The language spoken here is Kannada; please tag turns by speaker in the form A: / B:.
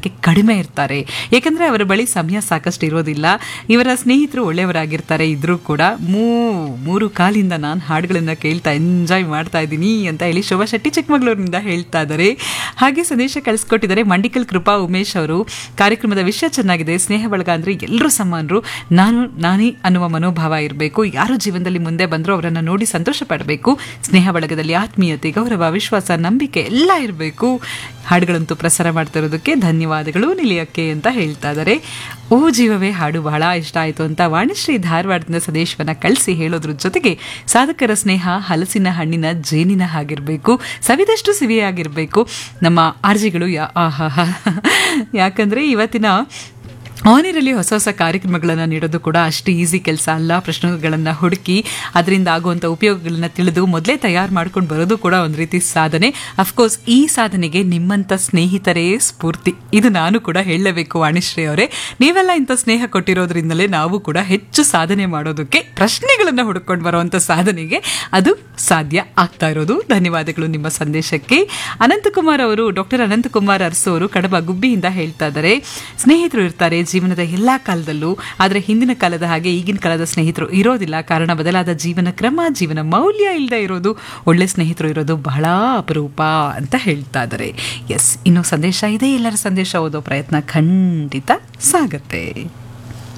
A: ಸಂಖ್ಯೆ ಕಡಿಮೆ ಇರ್ತಾರೆ ಏಕೆಂದರೆ ಅವರ ಬಳಿ ಸಮಯ ಸಾಕಷ್ಟು ಇರೋದಿಲ್ಲ ಇವರ ಸ್ನೇಹಿತರು ಒಳ್ಳೆಯವರಾಗಿರ್ತಾರೆ ಇದ್ರೂ ಕೂಡ ಮೂ ಮೂರು ಕಾಲಿಂದ ನಾನು ಹಾಡುಗಳನ್ನು ಕೇಳ್ತಾ ಎಂಜಾಯ್ ಮಾಡ್ತಾ ಇದ್ದೀನಿ ಅಂತ ಹೇಳಿ ಶೋಭಾ ಶೆಟ್ಟಿ ಚಿಕ್ಕಮಗಳೂರಿನಿಂದ ಹೇಳ್ತಾ ಇದ್ದಾರೆ ಹಾಗೆ ಸಂದೇಶ ಕಳಿಸ್ಕೊಟ್ಟಿದ್ದಾರೆ ಮಂಡಿಕಲ್ ಕೃಪಾ ಉಮೇಶ್ ಅವರು ಕಾರ್ಯಕ್ರಮದ ವಿಷಯ ಚೆನ್ನಾಗಿದೆ ಸ್ನೇಹ ಬಳಗ ಅಂದರೆ ಎಲ್ಲರೂ ಸಮಾನರು ನಾನು ನಾನೇ ಅನ್ನುವ ಮನೋಭಾವ ಇರಬೇಕು ಯಾರು ಜೀವನದಲ್ಲಿ ಮುಂದೆ ಬಂದರೂ ಅವರನ್ನು ನೋಡಿ ಸಂತೋಷ ಪಡಬೇಕು ಸ್ನೇಹ ಬಳಗದಲ್ಲಿ ಆತ್ಮೀಯತೆ ಗೌರವ ವಿಶ್ವಾಸ ನಂಬಿಕೆ ಎಲ್ಲ ಇರಬೇಕು ಹಾಡುಗಳಂತೂ ಪ್ರಸಾರ ಮಾಡ್ತಾ ಇರೋದಕ್ಕೆ ಧನ್ಯವಾದಗಳು ನಿಲಿಯಕ್ಕೆ ಅಂತ ಹೇಳ್ತಾ ಇದ್ದಾರೆ ಓ ಜೀವವೇ ಹಾಡು ಬಹಳ ಇಷ್ಟ ಆಯಿತು ಅಂತ ವಾಣಿಶ್ರೀ ಧಾರವಾಡದಿಂದ ಸಂದೇಶವನ್ನ ಕಳಿಸಿ ಹೇಳೋದ್ರ ಜೊತೆಗೆ ಸಾಧಕರ ಸ್ನೇಹ ಹಲಸಿನ ಹಣ್ಣಿನ ಜೇನಿನ ಹಾಗಿರಬೇಕು ಸವಿದಷ್ಟು ಸಿವಿಯಾಗಿರಬೇಕು ನಮ್ಮ ಆರ್ಜಿಗಳು ಯಾ ಆಹಾ ಯಾಕಂದ್ರೆ ಇವತ್ತಿನ ಆನಿರಲ್ಲಿ ಹೊಸ ಹೊಸ ಕಾರ್ಯಕ್ರಮಗಳನ್ನು ನೀಡೋದು ಕೂಡ ಅಷ್ಟು ಈಸಿ ಕೆಲಸ ಅಲ್ಲ ಪ್ರಶ್ನೆಗಳನ್ನು ಹುಡುಕಿ ಅದರಿಂದ ಆಗುವಂಥ ಉಪಯೋಗಗಳನ್ನ ತಿಳಿದು ಮೊದಲೇ ತಯಾರು ಮಾಡ್ಕೊಂಡು ಬರೋದು ಕೂಡ ಒಂದು ರೀತಿ ಸಾಧನೆ ಅಫ್ಕೋರ್ಸ್ ಈ ಸಾಧನೆಗೆ ನಿಮ್ಮಂಥ ಸ್ನೇಹಿತರೇ ಸ್ಫೂರ್ತಿ ಇದು ನಾನು ಕೂಡ ಹೇಳಲೇಬೇಕು ವಾಣಿಶ್ರೀ ಅವರೇ ನೀವೆಲ್ಲ ಇಂಥ ಸ್ನೇಹ ಕೊಟ್ಟಿರೋದ್ರಿಂದಲೇ ನಾವು ಕೂಡ ಹೆಚ್ಚು ಸಾಧನೆ ಮಾಡೋದಕ್ಕೆ ಪ್ರಶ್ನೆಗಳನ್ನು ಹುಡುಕೊಂಡು ಬರುವಂಥ ಸಾಧನೆಗೆ ಅದು ಸಾಧ್ಯ ಆಗ್ತಾ ಇರೋದು ಧನ್ಯವಾದಗಳು ನಿಮ್ಮ ಸಂದೇಶಕ್ಕೆ ಅನಂತಕುಮಾರ್ ಅವರು ಡಾಕ್ಟರ್ ಅನಂತಕುಮಾರ್ ಅರಸು ಅವರು ಕಡಬ ಗುಬ್ಬಿಯಿಂದ ಹೇಳ್ತಾ ಇದ್ದಾರೆ ಸ್ನೇಹಿತರು ಇರ್ತಾರೆ ಜೀವನದ ಎಲ್ಲ ಕಾಲದಲ್ಲೂ ಆದರೆ ಹಿಂದಿನ ಕಾಲದ ಹಾಗೆ ಈಗಿನ ಕಾಲದ ಸ್ನೇಹಿತರು ಇರೋದಿಲ್ಲ ಕಾರಣ ಬದಲಾದ ಜೀವನ ಕ್ರಮ ಜೀವನ ಮೌಲ್ಯ ಇಲ್ಲದೆ ಇರೋದು ಒಳ್ಳೆ ಸ್ನೇಹಿತರು ಇರೋದು ಬಹಳ ಅಪರೂಪ ಅಂತ ಹೇಳ್ತಾ ಇದ್ದಾರೆ ಎಸ್ ಇನ್ನು ಸಂದೇಶ ಇದೆ ಎಲ್ಲರ ಸಂದೇಶ ಓದೋ ಪ್ರಯತ್ನ ಖಂಡಿತ ಸಾಗತ್ತೆ